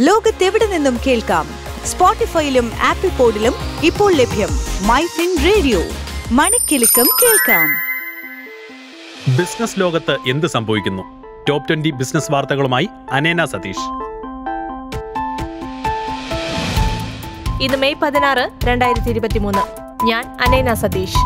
ലോകത്തെവിടെ നിന്നും കേൾക്കാം സ്പോട്ടിഫൈയിലും ആപ്പിൾ പോഡിലും ഇപ്പോൾ ലഭ്യം മൈ ഫിൻ റേഡിയോ മണിക്കെലക്കം കേൾക്കാം ബിസിനസ് ലോകത്ത് എന്ത് സംഭവിക്കുന്നു ടോപ്പ് ട്വന്റി ബിസിനസ് വാർത്തകളുമായി അനേന സതീഷ് ഇന്ന് മെയ് പതിനാറ് രണ്ടായിരത്തി ഇരുപത്തി മൂന്ന് ഞാൻ അനേന സതീഷ്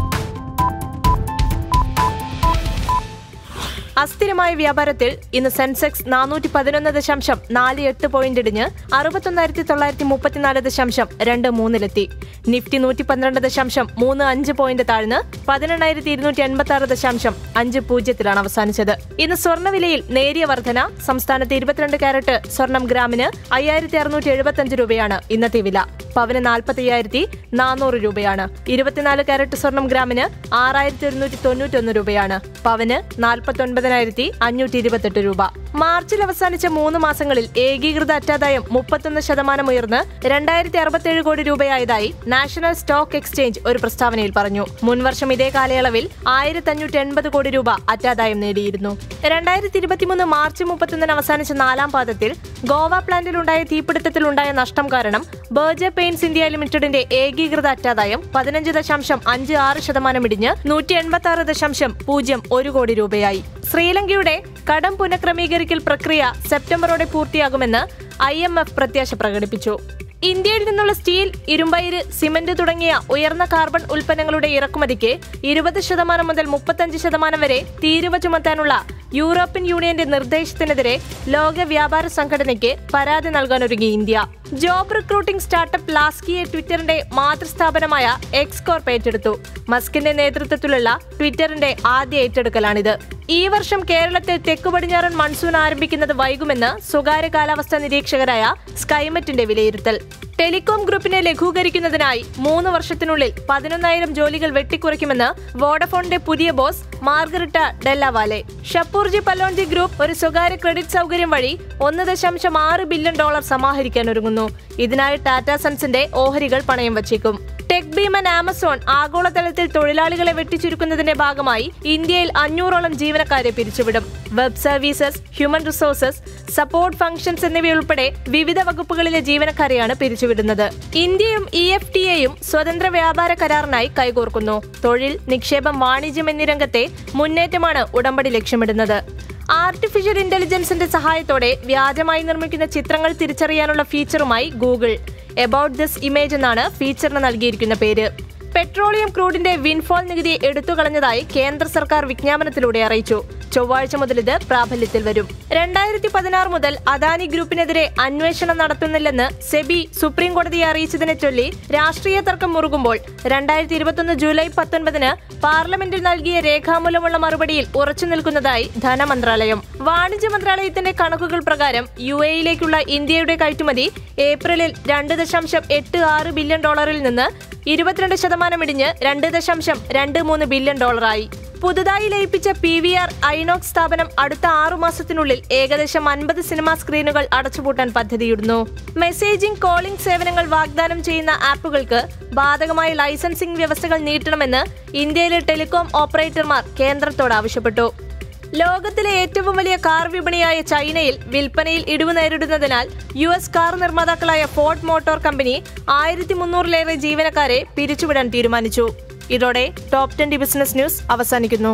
അസ്ഥിരമായ വ്യാപാരത്തിൽ ഇന്ന് സെൻസെക്സ് നാനൂറ്റി പതിനൊന്ന് ദശാംശം നാല് എട്ട് പോയിന്റ് ഇടിഞ്ഞ് അറുപത്തൊന്നായിരത്തി തൊള്ളായിരത്തി മുപ്പത്തിനാല് ദശാംശം രണ്ട് മൂന്നിലെത്തി നിഫ്റ്റി നൂറ്റി പന്ത്രണ്ട് ദശാംശം മൂന്ന് അഞ്ച് പോയിന്റ് താഴ്ന്ന് പതിനെണ്ണായിരത്തി ഇരുന്നൂറ്റി എൺപത്തി ആറ് ദശാംശം അഞ്ച് പൂജ്യത്തിലാണ് അവസാനിച്ചത് ഇന്ന് സ്വർണ്ണവിലയിൽ നേരിയ വർധന സംസ്ഥാനത്ത് ഇരുപത്തിരണ്ട് കാരറ്റ് സ്വർണം ഗ്രാമിന് അയ്യായിരത്തി അറുന്നൂറ്റി എഴുപത്തി അഞ്ച് രൂപയാണ് ഇന്നത്തെ വില പവന് നാൽപ്പത്തി അയ്യായിരത്തി നാനൂറ് രൂപയാണ് ഇരുപത്തിനാല് കാരറ്റ് സ്വർണം ഗ്രാമിന് ആറായിരത്തി ഒരുന്നൂറ്റി തൊണ്ണൂറ്റി ഒന്ന് രൂപയാണ് പവന് നാൽപ്പത്തി ഒൻപതിനായിരത്തി അഞ്ഞൂറ്റി ഇരുപത്തെട്ട് രൂപ മാർച്ചിൽ അവസാനിച്ച മൂന്ന് മാസങ്ങളിൽ ഏകീകൃത അറ്റാദായം മുപ്പത്തൊന്ന് ശതമാനം ഉയർന്ന് രണ്ടായിരത്തി അറുപത്തിയേഴ് കോടി രൂപയായതായി നാഷണൽ സ്റ്റോക്ക് എക്സ്ചേഞ്ച് ഒരു പ്രസ്താവനയിൽ പറഞ്ഞു മുൻവർഷം ഇതേ കാലയളവിൽ ആയിരത്തി അഞ്ഞൂറ്റി എൺപത് കോടി രൂപ അറ്റാദായം നേടിയിരുന്നു രണ്ടായിരത്തി ഇരുപത്തിമൂന്ന് മാർച്ച് മുപ്പത്തൊന്നിന് അവസാനിച്ച നാലാം പാദത്തിൽ ഗോവ പ്ലാന്റിലുണ്ടായ തീപിടുത്തത്തിലുണ്ടായ നഷ്ടം കാരണം ബർജർ പെയിന്റ്സ് ഇന്ത്യ ലിമിറ്റഡിന്റെ ഏകീകൃത അറ്റാദായം പതിനഞ്ച് ദശാംശം അഞ്ച് ആറ് ശതമാനം ഇടിഞ്ഞ് നൂറ്റി എൺപത്തി ആറ് ദശാംശം പൂജ്യം ഒരു കോടി രൂപയായി ശ്രീലങ്കയുടെ കടം പുനഃക്രമീകരിക്കൽ പ്രക്രിയ സെപ്റ്റംബറോടെ പൂർത്തിയാകുമെന്ന് ഐ എം എഫ് പ്രത്യാശ പ്രകടിപ്പിച്ചു ഇന്ത്യയിൽ നിന്നുള്ള സ്റ്റീൽ ഇരുമ്പയിര് സിമന്റ് തുടങ്ങിയ ഉയർന്ന കാർബൺ ഉൽപ്പന്നങ്ങളുടെ ഇറക്കുമതിക്ക് ഇരുപത് ശതമാനം മുതൽ മുപ്പത്തഞ്ച് ശതമാനം വരെ തീരുവ ചുമത്താനുള്ള യൂറോപ്യൻ യൂണിയന്റെ നിർദ്ദേശത്തിനെതിരെ ലോക വ്യാപാര സംഘടനയ്ക്ക് പരാതി നൽകാനൊരുങ്ങി ഇന്ത്യ ജോബ് റിക്രൂട്ടിംഗ് സ്റ്റാർട്ടപ്പ് ലാസ്കിയെ ട്വിറ്ററിന്റെ മാതൃസ്ഥാപനമായ എക്സ് കോർപ്പ് ഏറ്റെടുത്തു മസ്കിന്റെ നേതൃത്വത്തിലുള്ള ട്വിറ്ററിന്റെ ആദ്യ ഏറ്റെടുക്കലാണിത് ഈ വർഷം കേരളത്തിൽ തെക്കു പടിഞ്ഞാറൻ മൺസൂൺ ആരംഭിക്കുന്നത് വൈകുമെന്ന് സ്വകാര്യ കാലാവസ്ഥാ നിരീക്ഷകരായ സ്കൈമറ്റിന്റെ വിലയിരുത്തൽ ടെലികോം ഗ്രൂപ്പിനെ ലഘൂകരിക്കുന്നതിനായി മൂന്ന് വർഷത്തിനുള്ളിൽ പതിനൊന്നായിരം ജോലികൾ വെട്ടിക്കുറയ്ക്കുമെന്ന് വോഡഫോണിന്റെ പുതിയ boss Margherita Della Valle Shapoorji Pallonji group ഒരു സ്വകാര്യ ക്രെഡിറ്റ് സൗകര്യം വഴി ഒന്ന് ദശാംശം ആറ് ബില്യൺ ഡോളർ സമാഹരിക്കാൻ ഒരുങ്ങുന്നു ഇതിനായി ടാറ്റ സൺസിന്റെ ഓഹരികൾ പണയം വച്ചേക്കും ടെക് ഭീമൻ ആമസോൺ ആഗോളതലത്തിൽ തൊഴിലാളികളെ വെട്ടിച്ചുരുക്കുന്നതിന്റെ ഭാഗമായി ഇന്ത്യയിൽ അഞ്ഞൂറോളം ജീവനക്കാരെ പിരിച്ചുവിടും web services human resources support functions എന്നിവയുൾപ്പെടെ വിവിധ വകുപ്പുകളിലെ ജീവനക്കാരെയാണ് പിരിച്ചുവിടുന്നത് ഇന്ത്യയും ഇ എഫ് ടി എയും സ്വതന്ത്ര വ്യാപാര കരാറിനായി കൈകോർക്കുന്നു തൊഴിൽ നിക്ഷേപം വാണിജ്യം എന്നീ രംഗത്തെ മുന്നേറ്റമാണ് ഉടമ്പടി ലക്ഷ്യമിടുന്നത് ആർട്ടിഫിഷ്യൽ ഇന്റലിജൻസിന്റെ സഹായത്തോടെ വ്യാജമായി നിർമ്മിക്കുന്ന ചിത്രങ്ങൾ തിരിച്ചറിയാനുള്ള ഫീച്ചറുമായി ഗൂഗിൾ എബൌട്ട് ദിസ് ഇമേജ് എന്നാണ് ഫീച്ചറിന് നൽകിയിരിക്കുന്ന പേര് പെട്രോളിയം ക്രൂഡിന്റെ വിൻഫോൾ നികുതി എടുത്തുകളഞ്ഞതായി കേന്ദ്ര സർക്കാർ വിജ്ഞാപനത്തിലൂടെ അറിയിച്ചു ചൊവ്വാഴ്ച മുതൽ ഇത് പ്രാബല്യത്തിൽ വരും രണ്ടായിരത്തി പതിനാറ് മുതൽ അദാനി ഗ്രൂപ്പിനെതിരെ അന്വേഷണം നടത്തുന്നില്ലെന്ന് സെബി സുപ്രീം കോടതിയെ അറിയിച്ചതിനെ ചൊല്ലി രാഷ്ട്രീയ തർക്കം മുറുകുമ്പോൾ രണ്ടായിരത്തി ഇരുപത്തൊന്ന് ജൂലൈ പത്തൊൻപതിന് പാർലമെന്റിൽ നൽകിയ രേഖാമൂലമുള്ള മറുപടിയിൽ ഉറച്ചു നിൽക്കുന്നതായി ധനമന്ത്രാലയം വാണിജ്യ മന്ത്രാലയത്തിന്റെ കണക്കുകൾ പ്രകാരം യു എയിലേക്കുള്ള ഇന്ത്യയുടെ കയറ്റുമതി ഏപ്രിലിൽ രണ്ട് ദശാംശം എട്ട് ആറ് ബില്യൺ ഡോളറിൽ നിന്ന് ഇരുപത്തിരണ്ട് ശതമാനം ഇടിഞ്ഞ് രണ്ട് ദശാംശം രണ്ട് മൂന്ന് ബില്യൺ ഡോളറായി പുതുതായി ലയിപ്പിച്ച പി വി ആർ ഐനോക്സ് സ്ഥാപനം അടുത്ത ആറു മാസത്തിനുള്ളിൽ ഏകദേശം അൻപത് സിനിമാ സ്ക്രീനുകൾ അടച്ചുപൂട്ടാൻ പദ്ധതിയിടുന്നു മെസ്സേജിംഗ് കോളിംഗ് സേവനങ്ങൾ വാഗ്ദാനം ചെയ്യുന്ന ആപ്പുകൾക്ക് ബാധകമായ ലൈസൻസിംഗ് വ്യവസ്ഥകൾ നീട്ടണമെന്ന് ഇന്ത്യയിലെ ടെലികോം ഓപ്പറേറ്റർമാർ കേന്ദ്രത്തോട് ആവശ്യപ്പെട്ടു ലോകത്തിലെ ഏറ്റവും വലിയ കാർ വിപണിയായ ചൈനയിൽ വിൽപ്പനയിൽ ഇടിവ് നേരിടുന്നതിനാൽ യു എസ് കാർ നിർമ്മാതാക്കളായ ഫോർഡ് മോട്ടോർ കമ്പനി ആയിരത്തി മുന്നൂറിലേറെ ജീവനക്കാരെ പിരിച്ചുവിടാൻ തീരുമാനിച്ചു ഇതോടെ ടോപ്പ് ട്വന്റി ബിസിനസ് ന്യൂസ് അവസാനിക്കുന്നു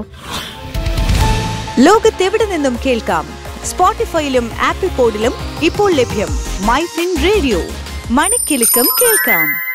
ലോകത്തെവിടെ നിന്നും കേൾക്കാം സ്പോട്ടിഫൈയിലും ആപ്പിൾ പോഡിലും ഇപ്പോൾ ലഭ്യം മൈ ഫിൻ റേഡിയോ മണിക്കെലക്കം കേൾക്കാം